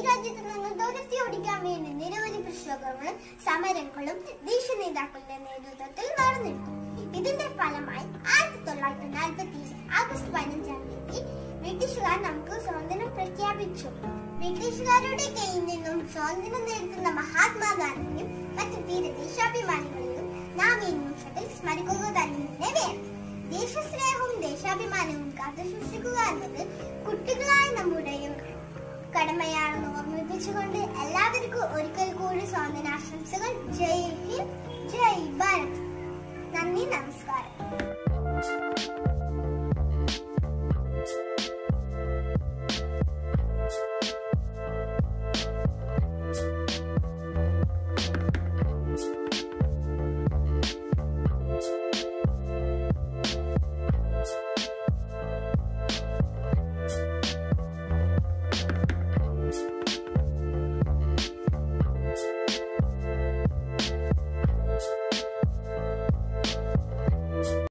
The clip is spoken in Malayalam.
രാജ്യത്ത് നിന്ന് തുരത്തി ഓടിക്കാൻ വേണ്ടി നിരവധി പ്രക്ഷോഭങ്ങളും സമരങ്ങളും ദേശീയ നേതാക്കളുടെ നേതൃത്വത്തിൽ നടന്നിരുന്നു ഇതിന്റെ ഫലമായി ആയിരത്തി തൊള്ളായിരത്തി നാൽപ്പത്തി ആഗസ്റ്റ് പതിനഞ്ചാം തീയതി ബ്രിട്ടീഷുകാർ നമുക്ക് സ്വാതന്ത്ര്യം പ്രഖ്യാപിച്ചു ബ്രിട്ടീഷുകാരുടെ കയ്യിൽ നിന്നും സ്വാതന്ത്ര്യം നേടുന്ന മഹാത്മാഗാന്ധിയും മറ്റു ധീര ദേശാഭിമാനികളെയും നാം ഈ നിമിഷത്തിൽ സ്മരിക്കുക തന്നെ വേണം ദേശസ്നേഹവും ദേശാഭിമാനവും കാത്തു സൂക്ഷിക്കുക എന്നത് കുട്ടികളായ നമ്മുടെയും കടമയാണെന്ന് ഓർമ്മിപ്പിച്ചുകൊണ്ട് എല്ലാവർക്കും ഒരിക്കൽ കൂടി സ്വാതന്ത്ര്യാശംസകൾ ജയ് ഹിന്ദ് ജയ് ഭാരത് നന്ദി നമസ്കാരം